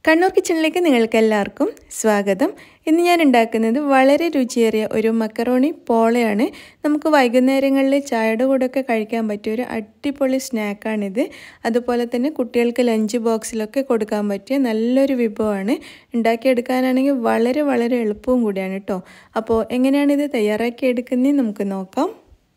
കണ്ണൂർ കിച്ചണിലേക്ക് നിങ്ങൾക്ക് എല്ലാവർക്കും സ്വാഗതം ഇന്ന് ഞാൻ ഉണ്ടാക്കുന്നത് വളരെ രുചിയേറിയ ഒരു മക്കറോണി പോളയാണ് നമുക്ക് വൈകുന്നേരങ്ങളിൽ ചായയുടെ കൂടെയൊക്കെ കഴിക്കാൻ പറ്റിയ ഒരു അടിപൊളി സ്നാക്കാണിത് അതുപോലെ തന്നെ കുട്ടികൾക്ക് ലഞ്ച് ബോക്സിലൊക്കെ കൊടുക്കാൻ പറ്റിയ നല്ലൊരു വിഭവമാണ് ഉണ്ടാക്കിയെടുക്കാനാണെങ്കിൽ വളരെ വളരെ എളുപ്പവും കൂടിയാണ് കേട്ടോ അപ്പോൾ എങ്ങനെയാണിത് തയ്യാറാക്കി എടുക്കുന്നത് നമുക്ക് നോക്കാം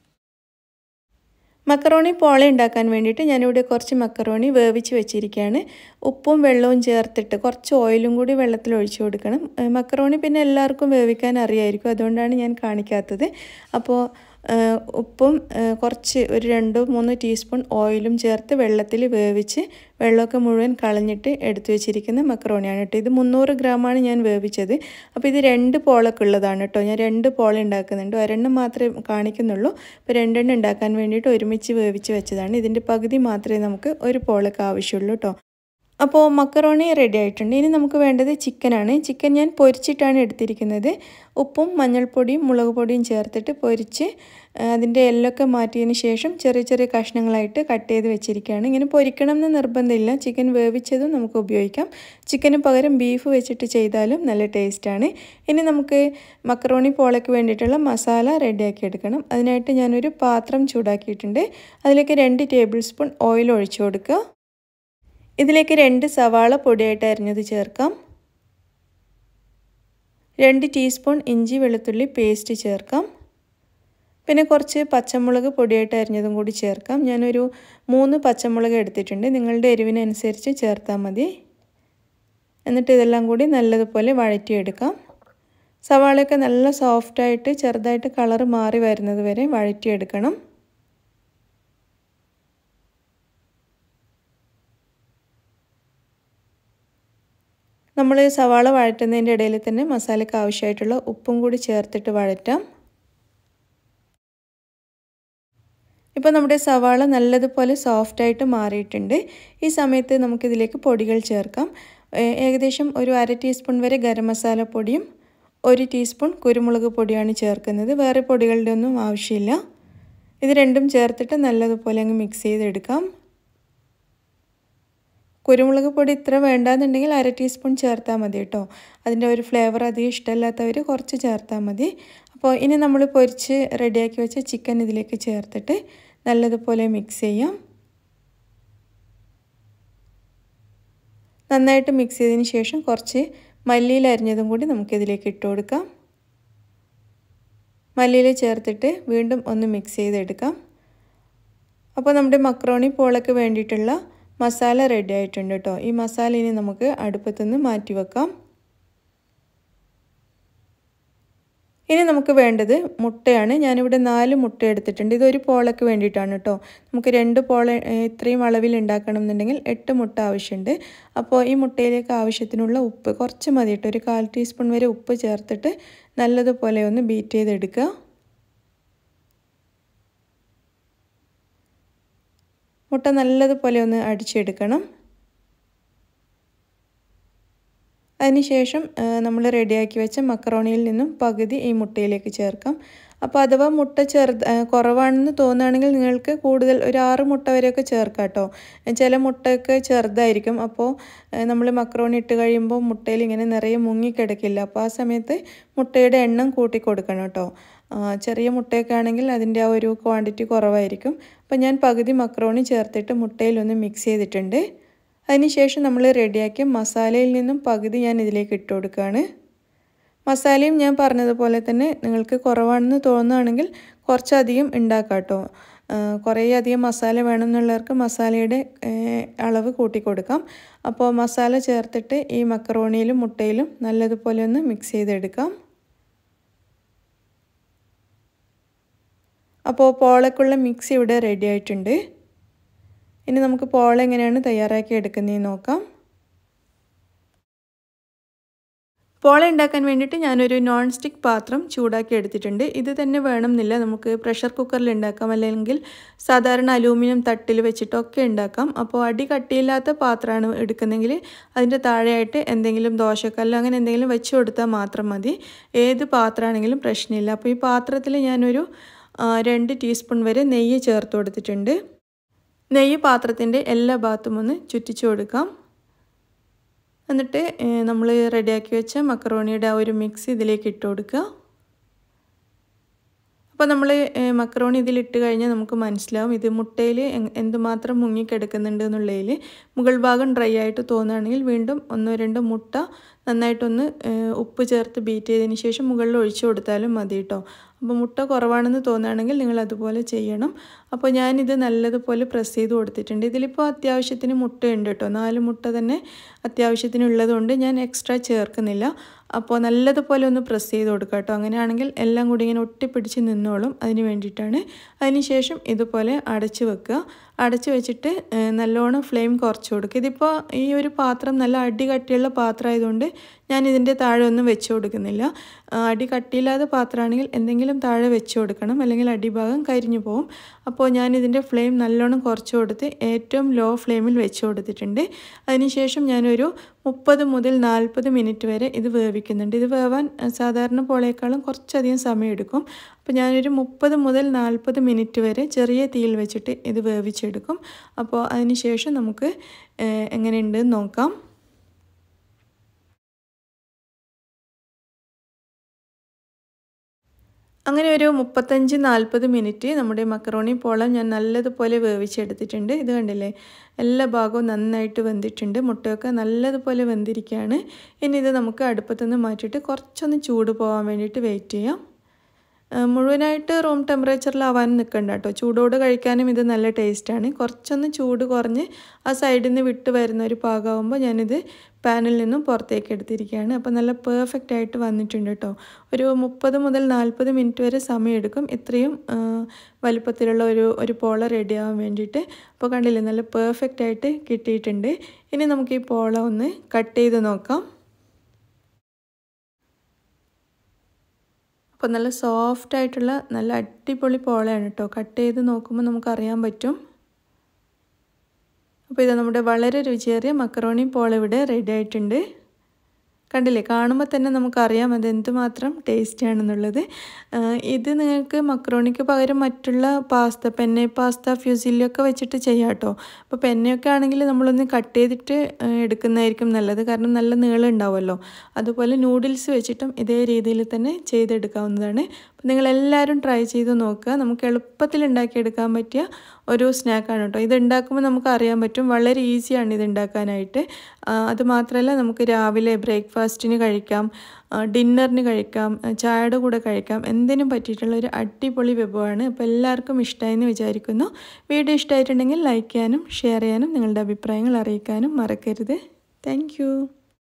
മക്കറോണി പോള ഉണ്ടാക്കാൻ വേണ്ടിയിട്ട് ഞാനിവിടെ കുറച്ച് മക്കറോണി വേവിച്ച് വെച്ചിരിക്കുകയാണ് ഉപ്പും വെള്ളവും ചേർത്തിട്ട് കുറച്ച് ഓയിലും കൂടി വെള്ളത്തിൽ ഒഴിച്ചു കൊടുക്കണം മക്കറോണി പിന്നെ എല്ലാവർക്കും വേവിക്കാൻ അറിയായിരിക്കും അതുകൊണ്ടാണ് ഞാൻ കാണിക്കാത്തത് അപ്പോൾ ഉപ്പും കുറച്ച് ഒരു രണ്ടോ മൂന്നോ ടീസ്പൂൺ ഓയിലും ചേർത്ത് വെള്ളത്തിൽ വേവിച്ച് വെള്ളമൊക്കെ മുഴുവൻ കളഞ്ഞിട്ട് എടുത്തു വെച്ചിരിക്കുന്ന മക്രോണിയാണ് കേട്ടോ ഇത് മുന്നൂറ് ഗ്രാമാണ് ഞാൻ വേവിച്ചത് അപ്പോൾ ഇത് രണ്ട് പോളൊക്കെ ഉള്ളതാണ് കേട്ടോ ഞാൻ രണ്ട് പോള ഉണ്ടാക്കുന്നുണ്ട് ഒരെണ്ണം മാത്രമേ കാണിക്കുന്നുള്ളൂ അപ്പോൾ രണ്ടെണ്ണം ഉണ്ടാക്കാൻ വേണ്ടിയിട്ട് ഒരുമിച്ച് വേവിച്ച് വെച്ചതാണ് ഇതിൻ്റെ പകുതി മാത്രമേ നമുക്ക് ഒരു പോളൊക്കെ ആവശ്യമുള്ളൂ കേട്ടോ അപ്പോൾ മക്കറോണി റെഡി ആയിട്ടുണ്ട് ഇനി നമുക്ക് വേണ്ടത് ചിക്കനാണ് ചിക്കൻ ഞാൻ പൊരിച്ചിട്ടാണ് എടുത്തിരിക്കുന്നത് ഉപ്പും മഞ്ഞൾപ്പൊടിയും മുളക് പൊടിയും ചേർത്തിട്ട് പൊരിച്ച് അതിൻ്റെ എല്ലൊക്കെ മാറ്റിയതിന് ശേഷം ചെറിയ ചെറിയ കഷ്ണങ്ങളായിട്ട് കട്ട് ചെയ്ത് വെച്ചിരിക്കുകയാണ് ഇങ്ങനെ പൊരിക്കണം എന്ന് നിർബന്ധമില്ല ചിക്കൻ വേവിച്ചതും നമുക്ക് ഉപയോഗിക്കാം ചിക്കന് പകരം ബീഫ് വെച്ചിട്ട് ചെയ്താലും നല്ല ടേസ്റ്റാണ് ഇനി നമുക്ക് മക്കറോണി പോളയ്ക്ക് വേണ്ടിയിട്ടുള്ള മസാല റെഡിയാക്കി എടുക്കണം അതിനായിട്ട് ഞാനൊരു പാത്രം ചൂടാക്കിയിട്ടുണ്ട് അതിലേക്ക് രണ്ട് ടേബിൾ സ്പൂൺ ഓയിൽ ഒഴിച്ചു കൊടുക്കുക ഇതിലേക്ക് രണ്ട് സവാള പൊടിയായിട്ട് അരിഞ്ഞത് ചേർക്കാം രണ്ട് ടീസ്പൂൺ ഇഞ്ചി വെളുത്തുള്ളി പേസ്റ്റ് ചേർക്കാം പിന്നെ കുറച്ച് പച്ചമുളക് പൊടിയായിട്ട് അരിഞ്ഞതും കൂടി ചേർക്കാം ഞാനൊരു മൂന്ന് പച്ചമുളക് എടുത്തിട്ടുണ്ട് നിങ്ങളുടെ എരിവിനനുസരിച്ച് ചേർത്താൽ മതി എന്നിട്ട് ഇതെല്ലാം കൂടി നല്ലതുപോലെ വഴറ്റിയെടുക്കാം സവാളയൊക്കെ നല്ല സോഫ്റ്റായിട്ട് ചെറുതായിട്ട് കളറ് മാറി വരുന്നത് വരെ വഴറ്റിയെടുക്കണം നമ്മൾ സവാള വഴറ്റുന്നതിൻ്റെ ഇടയിൽ തന്നെ മസാലയ്ക്ക് ആവശ്യമായിട്ടുള്ള ഉപ്പും കൂടി ചേർത്തിട്ട് വഴറ്റാം ഇപ്പോൾ നമ്മുടെ സവാള നല്ലതുപോലെ സോഫ്റ്റായിട്ട് മാറിയിട്ടുണ്ട് ഈ സമയത്ത് നമുക്കിതിലേക്ക് പൊടികൾ ചേർക്കാം ഏകദേശം ഒരു അര ടീസ്പൂൺ വരെ ഗരം മസാല പൊടിയും ഒരു ടീസ്പൂൺ കുരുമുളക് പൊടിയാണ് ചേർക്കുന്നത് വേറെ പൊടികളുടെ ഒന്നും ആവശ്യമില്ല ഇത് രണ്ടും ചേർത്തിട്ട് നല്ലതുപോലെ അങ്ങ് മിക്സ് ചെയ്തെടുക്കാം കുരുമുളക് പൊടി ഇത്ര വേണ്ടാന്നുണ്ടെങ്കിൽ അര ടീസ്പൂൺ ചേർത്താൽ മതി കേട്ടോ അതിൻ്റെ ഒരു ഫ്ലേവർ അധികം ഇഷ്ടമല്ലാത്തവർ കുറച്ച് ചേർത്താൽ മതി അപ്പോൾ ഇനി നമ്മൾ പൊരിച്ച് റെഡിയാക്കി വെച്ച ചിക്കൻ ഇതിലേക്ക് ചേർത്തിട്ട് നല്ലതുപോലെ മിക്സ് ചെയ്യാം നന്നായിട്ട് മിക്സ് ചെയ്തതിന് ശേഷം കുറച്ച് മല്ലിയിൽ അരിഞ്ഞതും കൂടി നമുക്കിതിലേക്ക് ഇട്ട് കൊടുക്കാം മല്ലിയിൽ ചേർത്തിട്ട് വീണ്ടും ഒന്ന് മിക്സ് ചെയ്തെടുക്കാം അപ്പോൾ നമ്മുടെ മക്രോണി പോളയ്ക്ക് വേണ്ടിയിട്ടുള്ള മസാല റെഡി ആയിട്ടുണ്ട് കേട്ടോ ഈ മസാല ഇനി നമുക്ക് അടുപ്പത്തുനിന്ന് മാറ്റി വെക്കാം ഇനി നമുക്ക് വേണ്ടത് മുട്ടയാണ് ഞാനിവിടെ നാല് മുട്ട എടുത്തിട്ടുണ്ട് ഇതൊരു പോളയ്ക്ക് വേണ്ടിയിട്ടാണ് കേട്ടോ നമുക്ക് രണ്ട് പോള ഇത്രയും അളവിൽ ഉണ്ടാക്കണം എന്നുണ്ടെങ്കിൽ എട്ട് മുട്ട ആവശ്യമുണ്ട് അപ്പോൾ ഈ മുട്ടയിലേക്ക് ആവശ്യത്തിനുള്ള ഉപ്പ് കുറച്ച് മതി കേട്ടോ ഒരു കാൽ ടീസ്പൂൺ വരെ ഉപ്പ് ചേർത്തിട്ട് നല്ലതുപോലെ ഒന്ന് ബീറ്റ് ചെയ്തെടുക്കുക മുട്ട നല്ലതുപോലെ ഒന്ന് അടിച്ചെടുക്കണം അതിനുശേഷം നമ്മൾ റെഡിയാക്കി വെച്ച മക്കറോണിയിൽ നിന്നും പകുതി ഈ മുട്ടയിലേക്ക് ചേർക്കാം അപ്പോൾ അഥവാ മുട്ട ചെറുത് കുറവാണെന്ന് തോന്നുകയാണെങ്കിൽ നിങ്ങൾക്ക് കൂടുതൽ ഒരു ആറ് മുട്ട വരെയൊക്കെ ചേർക്കാം കേട്ടോ ചില മുട്ടയൊക്കെ ചെറുതായിരിക്കും അപ്പോൾ നമ്മൾ മക്രോണി ഇട്ട് കഴിയുമ്പോൾ മുട്ടയിൽ ഇങ്ങനെ നിറയെ മുങ്ങിക്കിടക്കില്ല അപ്പോൾ ആ സമയത്ത് മുട്ടയുടെ എണ്ണം കൂട്ടി കൊടുക്കണം കേട്ടോ ചെറിയ മുട്ടയൊക്കെ ആണെങ്കിൽ അതിൻ്റെ ആ ഒരു ക്വാണ്ടിറ്റി കുറവായിരിക്കും അപ്പോൾ ഞാൻ പകുതി മക്രോണി ചേർത്തിട്ട് മുട്ടയിലൊന്ന് മിക്സ് ചെയ്തിട്ടുണ്ട് അതിനുശേഷം നമ്മൾ റെഡിയാക്കിയ മസാലയിൽ നിന്നും പകുതി ഞാൻ ഇതിലേക്ക് ഇട്ട് കൊടുക്കുകയാണ് മസാലയും ഞാൻ പറഞ്ഞതുപോലെ തന്നെ നിങ്ങൾക്ക് കുറവാണെന്ന് തോന്നുകയാണെങ്കിൽ കുറച്ചധികം ഉണ്ടാക്കാം കേട്ടോ കുറേ അധികം മസാല വേണമെന്നുള്ളവർക്ക് മസാലയുടെ അളവ് കൂട്ടി കൊടുക്കാം അപ്പോൾ മസാല ചേർത്തിട്ട് ഈ മക്കറോണിയിലും മുട്ടയിലും നല്ലതുപോലെ ഒന്ന് മിക്സ് ചെയ്തെടുക്കാം അപ്പോൾ പോളക്കുള്ള മിക്സ് ഇവിടെ റെഡി ആയിട്ടുണ്ട് ഇനി നമുക്ക് പോള എങ്ങനെയാണ് തയ്യാറാക്കി എടുക്കുന്നതെന്ന് നോക്കാം പോള ഉണ്ടാക്കാൻ വേണ്ടിയിട്ട് ഞാനൊരു നോൺ സ്റ്റിക്ക് പാത്രം ചൂടാക്കി എടുത്തിട്ടുണ്ട് ഇത് തന്നെ വേണമെന്നില്ല നമുക്ക് പ്രഷർ കുക്കറിൽ ഉണ്ടാക്കാം അല്ലെങ്കിൽ സാധാരണ അലൂമിനിയം തട്ടിൽ വെച്ചിട്ടൊക്കെ ഉണ്ടാക്കാം അപ്പോൾ അടി കട്ടിയില്ലാത്ത പാത്രമാണ് എടുക്കുന്നതെങ്കിൽ അതിൻ്റെ താഴെയായിട്ട് എന്തെങ്കിലും ദോശക്കല്ല് അങ്ങനെ എന്തെങ്കിലും വെച്ച് കൊടുത്താൽ മാത്രം മതി ഏത് പാത്രമാണെങ്കിലും പ്രശ്നമില്ല അപ്പോൾ ഈ പാത്രത്തിൽ ഞാനൊരു രണ്ട് ടീസ്പൂൺ വരെ നെയ്യ് ചേർത്ത് കൊടുത്തിട്ടുണ്ട് നെയ്യ് പാത്രത്തിൻ്റെ എല്ലാ ഭാഗത്തും ഒന്ന് ചുറ്റിച്ചു കൊടുക്കാം എന്നിട്ട് നമ്മൾ റെഡിയാക്കി വെച്ച മക്കറോണിയുടെ ആ ഒരു മിക്സ് ഇതിലേക്ക് ഇട്ട് കൊടുക്കുക അപ്പോൾ നമ്മൾ മക്രോണി ഇതിലിട്ട് കഴിഞ്ഞാൽ നമുക്ക് മനസ്സിലാവും ഇത് മുട്ടയിൽ എന്തുമാത്രം മുങ്ങിക്കിടക്കുന്നുണ്ട് എന്നുള്ളതിൽ മുകൾ ഭാഗം ഡ്രൈ ആയിട്ട് തോന്നുകയാണെങ്കിൽ വീണ്ടും ഒന്നോ രണ്ടോ മുട്ട നന്നായിട്ടൊന്ന് ഉപ്പ് ചേർത്ത് ബീറ്റ് ചെയ്തതിന് ശേഷം മുകളിൽ ഒഴിച്ചു കൊടുത്താലും മതി കേട്ടോ അപ്പോൾ മുട്ട കുറവാണെന്ന് തോന്നുകയാണെങ്കിൽ നിങ്ങൾ അതുപോലെ ചെയ്യണം അപ്പോൾ ഞാനിത് നല്ലതുപോലെ പ്രസ് ചെയ്ത് കൊടുത്തിട്ടുണ്ട് ഇതിലിപ്പോൾ അത്യാവശ്യത്തിന് മുട്ടയുണ്ട് കേട്ടോ നാല് മുട്ട തന്നെ അത്യാവശ്യത്തിനുള്ളതുകൊണ്ട് ഞാൻ എക്സ്ട്രാ ചേർക്കുന്നില്ല അപ്പോൾ നല്ലതുപോലെ ഒന്ന് പ്രസ് ചെയ്ത് കൊടുക്കുക കേട്ടോ അങ്ങനെയാണെങ്കിൽ എല്ലാം കൂടി ഇങ്ങനെ ഒട്ടിപ്പിടിച്ച് നിന്നോളും അതിന് വേണ്ടിയിട്ടാണ് അതിനുശേഷം ഇതുപോലെ അടച്ച് വെക്കുക അടച്ച് വെച്ചിട്ട് നല്ലോണം ഫ്ലെയിം കുറച്ച് കൊടുക്കുക ഇതിപ്പോൾ ഈ ഒരു പാത്രം നല്ല അടി കട്ടിയുള്ള പാത്രം ആയതുകൊണ്ട് ഞാൻ ഇതിൻ്റെ താഴെ ഒന്നും വെച്ച് കൊടുക്കുന്നില്ല അടി കട്ടിയില്ലാത്ത പാത്രമാണെങ്കിൽ എന്തെങ്കിലും താഴെ വെച്ച് കൊടുക്കണം അല്ലെങ്കിൽ അടിഭാഗം കരിഞ്ഞു പോകും അപ്പോൾ ഞാൻ ഇതിൻ്റെ ഫ്ലെയിം നല്ലോണം കുറച്ച് കൊടുത്ത് ഏറ്റവും ലോ ഫ്ലെയിമിൽ വെച്ച് കൊടുത്തിട്ടുണ്ട് അതിനുശേഷം ഞാനൊരു മുപ്പത് മുതൽ നാൽപ്പത് മിനിറ്റ് വരെ ഇത് വേവിക്കുന്നുണ്ട് ഇത് വേവാൻ സാധാരണ പോളേക്കാളും കുറച്ചധികം സമയം എടുക്കും അപ്പോൾ ഞാനൊരു മുപ്പത് മുതൽ നാൽപ്പത് മിനിറ്റ് വരെ ചെറിയ തീയിൽ വെച്ചിട്ട് ഇത് വേവിച്ചെടുക്കും അപ്പോൾ അതിന് ശേഷം നമുക്ക് എങ്ങനെയുണ്ടെന്ന് നോക്കാം അങ്ങനെ ഒരു മുപ്പത്തഞ്ച് നാൽപ്പത് മിനിറ്റ് നമ്മുടെ മക്കറോണി പോളം ഞാൻ നല്ലതുപോലെ വേവിച്ചെടുത്തിട്ടുണ്ട് ഇത് കണ്ടില്ലേ എല്ലാ ഭാഗവും നന്നായിട്ട് വെന്തിട്ടുണ്ട് മുട്ടയൊക്കെ നല്ലതുപോലെ വെന്തിരിക്കുകയാണ് ഇനി ഇത് നമുക്ക് അടുപ്പത്തുനിന്ന് മാറ്റിയിട്ട് കുറച്ചൊന്ന് ചൂട് പോകാൻ വേണ്ടിയിട്ട് വെയിറ്റ് ചെയ്യാം മുഴുവനായിട്ട് റൂം ടെമ്പറേച്ചറിലാവാനും നിൽക്കണ്ട കേട്ടോ ചൂടോട് കഴിക്കാനും ഇത് നല്ല ടേസ്റ്റാണ് കുറച്ചൊന്ന് ചൂട് കുറഞ്ഞ് ആ സൈഡിൽ നിന്ന് വിട്ട് വരുന്ന ഒരു പാകമാകുമ്പോൾ ഞാനിത് പാനിൽ നിന്നും പുറത്തേക്ക് എടുത്തിരിക്കുകയാണ് അപ്പോൾ നല്ല പെർഫെക്റ്റ് ആയിട്ട് വന്നിട്ടുണ്ട് കേട്ടോ ഒരു മുപ്പത് മുതൽ നാൽപ്പത് മിനിറ്റ് വരെ സമയമെടുക്കും ഇത്രയും വലുപ്പത്തിലുള്ള ഒരു ഒരു പോള റെഡി ആവാൻ വേണ്ടിയിട്ട് അപ്പോൾ കണ്ടില്ലേ നല്ല പെർഫെക്റ്റ് ആയിട്ട് കിട്ടിയിട്ടുണ്ട് ഇനി നമുക്ക് ഈ പോള ഒന്ന് കട്ട് ചെയ്ത് നോക്കാം അപ്പോൾ നല്ല സോഫ്റ്റ് ആയിട്ടുള്ള നല്ല അടിപൊളി പോളയാണ് കേട്ടോ കട്ട് ചെയ്ത് നോക്കുമ്പോൾ നമുക്കറിയാൻ പറ്റും അപ്പോൾ ഇത് നമ്മുടെ വളരെ രുചിയേറിയ മക്കറോണി പോള ഇവിടെ റെഡി ആയിട്ടുണ്ട് കണ്ടില്ലേ കാണുമ്പോൾ തന്നെ നമുക്കറിയാം അത് എന്തുമാത്രം ടേസ്റ്റി ആണെന്നുള്ളത് ഇത് നിങ്ങൾക്ക് മക്രോണിക്ക് പകരം മറ്റുള്ള പാസ്ത പെന്നെ പാസ്ത ഫ്യൂസിലൊക്കെ വെച്ചിട്ട് ചെയ്യാം കേട്ടോ അപ്പോൾ പെന്നയൊക്കെ ആണെങ്കിൽ നമ്മളൊന്ന് കട്ട് ചെയ്തിട്ട് എടുക്കുന്നതായിരിക്കും നല്ലത് കാരണം നല്ല നീളം ഉണ്ടാവുമല്ലോ അതുപോലെ നൂഡിൽസ് വെച്ചിട്ടും ഇതേ രീതിയിൽ തന്നെ ചെയ്തെടുക്കാവുന്നതാണ് അപ്പോൾ നിങ്ങളെല്ലാവരും ട്രൈ ചെയ്ത് നോക്കുക നമുക്ക് എളുപ്പത്തിൽ ഉണ്ടാക്കിയെടുക്കാൻ പറ്റിയ ഒരു സ്നാക്കാണ് കേട്ടോ ഇത് ഉണ്ടാക്കുമ്പോൾ നമുക്ക് അറിയാൻ പറ്റും വളരെ ഈസിയാണ് ഇത് ഉണ്ടാക്കാനായിട്ട് അത് മാത്രമല്ല നമുക്ക് രാവിലെ ബ്രേക്ക്ഫാസ്റ്റിന് കഴിക്കാം ഡിന്നറിന് കഴിക്കാം ചായയുടെ കൂടെ കഴിക്കാം എന്തിനും പറ്റിയിട്ടുള്ള ഒരു അടിപൊളി വിഭവമാണ് അപ്പോൾ എല്ലാവർക്കും ഇഷ്ടമായെന്ന് വിചാരിക്കുന്നു വീഡിയോ ഇഷ്ടമായിട്ടുണ്ടെങ്കിൽ ലൈക്ക് ചെയ്യാനും ഷെയർ ചെയ്യാനും നിങ്ങളുടെ അഭിപ്രായങ്ങൾ അറിയിക്കാനും മറക്കരുത് താങ്ക്